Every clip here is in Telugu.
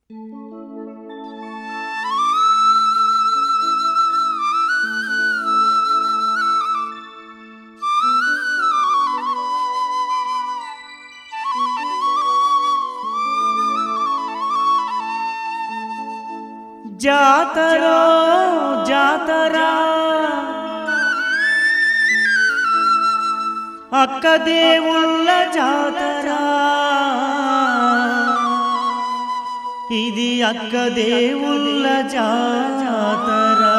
జాతరో జాతరా అక్క దేవుళ్ళ జాతరా ఇది అక్క దేవుళ్ళ జాతరా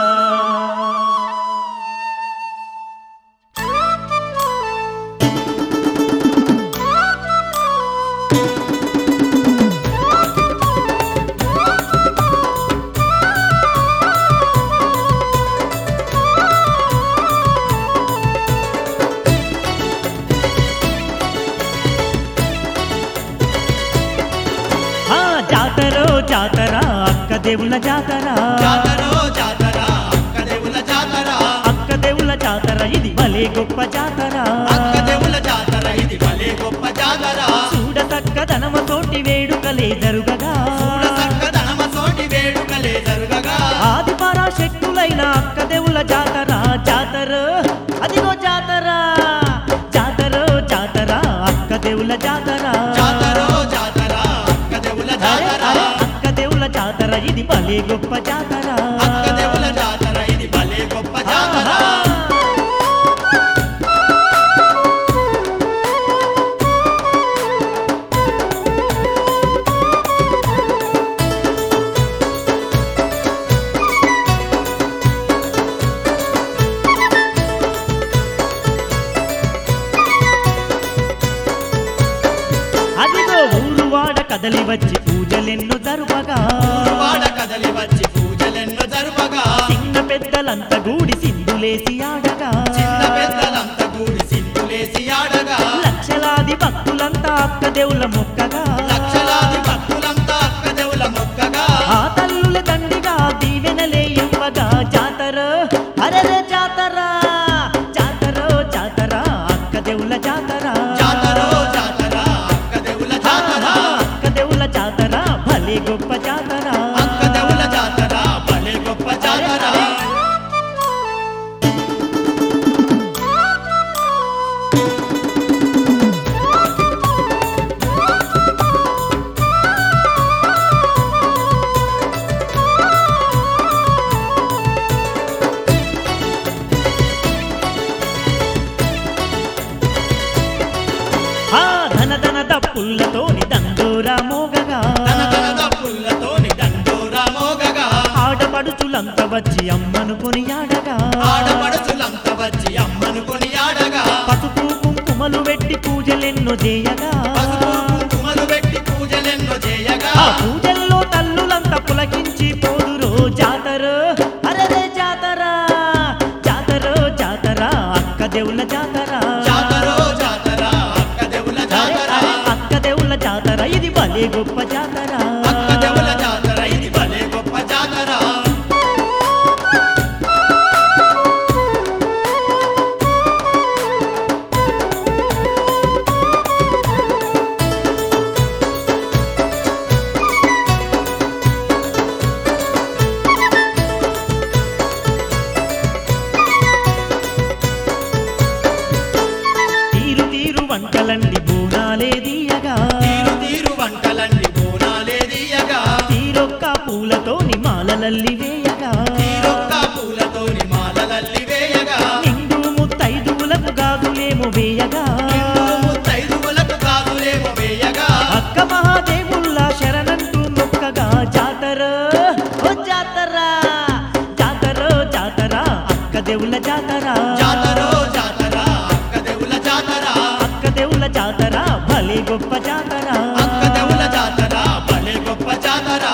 ఆ జాతరో జాతర అక్క దేవుళ్ళ జాతర జాతరో జాతర అక్క దేవుల జాతర అక్క దేవుళ్ళ జాతర ఇది భలే గొప్ప జాతర అక్క దేవుల జాతర ఇది భలే గొప్ప జాతర చూడ చక్కదనమ తోటి వేడుకలే జరుగగా చూడ చక్కదనమ తోటి వేడుకలే జరుగగా ఆది పరాశక్తులైన అక్క దేవుళ్ళ జాతర జాతర అదిగో జాతర జాతర జాతర అక్క దేవుళ్ళ జాతర జాతరో జాతర అక్క దేవుల అరే, జాతర అరే, అక్క దేవుళ్ళ జాతర ఇది భలే గొప్ప జాతర అక్క దేవుల జాతర ఇది భలే గొప్ప జాతర ఆహా. అదిగో ఊరు వాడ కదలి వచ్చి పూజలెన్నో జరుపగా వాడ కదలి వచ్చి పూజలెన్నో జరుపగా చిన్న పెద్దలంతా గూడి సింధులేసి ఆడగా చిన్న పెద్దలంతా కూడి సింధులేసి ఆడగా లక్షలాది భక్తులంతా అక్క దేవుళ్ళ మొక్కగా లక్షలాది భక్తులంతా అక్క దేవుల మొక్కగా ఆ తల్లుల దండిగా దీవెనలే ఇవ్వగా జాతర అరరే జాతర జాతర జాతర అక్క దేవుళ్ళ జాతర జాతరో జాతర అక్క దేవుల జాతర అక్క దేవుళ్ళ జాతర భలే గొప్ప జాతర అక్క దేవుల జాతర భలే గొప్ప జాతర ఆ ధన ధన దప్పుల్లతోని దండోరా మోగగా తన తన దప్పులతోని దండోరా మోగగా ఆడపడుచులంత వచ్చి అమ్మను కొనియాడగా ఆడపడుచులంతా వచ్చి అమ్మను కొనియాడగా పసుపు కుంకుమలు పెట్టి పూజలెన్నో చేయగా పసుపు కుంకుమలు పెట్టి పూజలెన్నో చేయగా ఆ పూజల్లో తల్లులంతా పులకించి పోదురో జాతర అరదే జాతర జాతర జాతర అక్క దేవుళ్ళ జాతర జాతరో జాతర అక్క దేవుల అరే, జాతర అరే, అక్క దేవుళ్ళ జాతర ఇది భలే గొప్ప జాతర అక్క దేవుల జాతర ఇది భలే గొప్ప జాతర తీరు తీరు వంటలండి బోనాలే దీయగా తీరు తీరు వంటలన్నీ బోనాలే దీయగా తీరొక్క పూలతోని మాలలల్లి వేయగా తీరొక్క పూలతోని మాలలల్లి వేయగా నిండు ముత్తైదువులకు గాజులేమో వేయగా నిండు ముత్తైదువులకు గాజులేమో వేయగా అక్క మహాదేవుళ్ళ శరణంటూ మొక్కగా జాతర ఓ జాతర జాతర జాతర అక్క దేవుళ్ళ జాతర జాతరో జాతర అక్క దేవుల జాతర అక్క దేవుళ్ళ జాతర భలే గొప్ప జాతర అక్క దేవుల జాతర భలే గొప్ప జాతర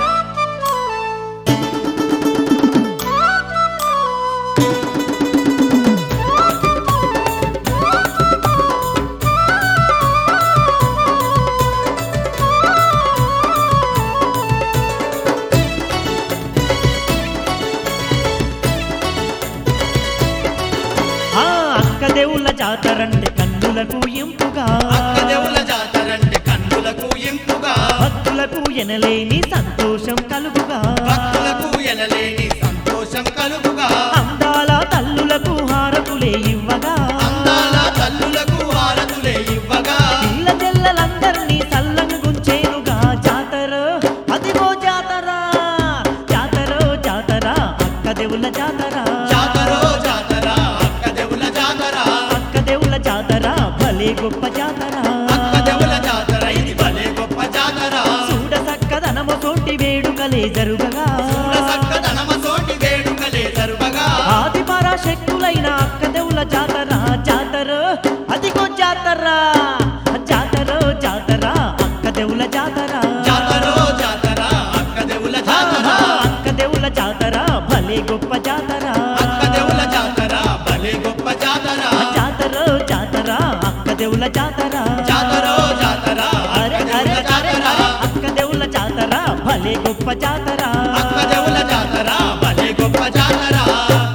ఆ అక్క దేవుళ్ళ జాతరంటే కన్నులకు ఇంపుగా అక్క దేవుల జాతర అంటే కన్నులకు ఇంపుగా భక్తులకు ఎనలేని సంతోషం కలుగుగా భక్తులకు ఎనలేని సంతోషం కలుగుగా అందాల తల్లులకు హారతులే ఇవ్వగా అందాల తల్లులకు హారతులే ఇవ్వగా పిల్ల చెల్లలందరినీ సల్లంగుంచేనుగా జాతర అదిగో జాతర జాతర జాతర అక్క దేవుల జాతర జాతరో జాతర అక్క దేవుల జాతర అక్క దేవుల జాతర భలే గొప్ప జాతర అక్క దేవుల జాతర ఇది భలే గొప్ప జాతర చూడ సక్కదనము తోటి వేడుకలే జరుగగా చూడ చక్కదనమ తోటి వేడుకలే జరుపగా ఆది పరాశక్తులైన అక్క దేవుల జాతర జాతర అదిగో జాతర జాతర జాతర అక్క దేవుల జాతర జాతరో జాతర అక్క దేవుల జాతర అక్క దేవుల జాతర భలే గొప్ప జాతర అక్క దేవుల జాతర భలే గొప్ప జాతర జాతర జాతర అక్క దేవుల జాతర జాతరో జాతర అరే అక్క అరే దేవుల అరే జాతర అరే, అక్క దేవుల జాతర భలే గొప్ప జాతర అక్క దేవుల జాతర భలే గొప్ప జాతర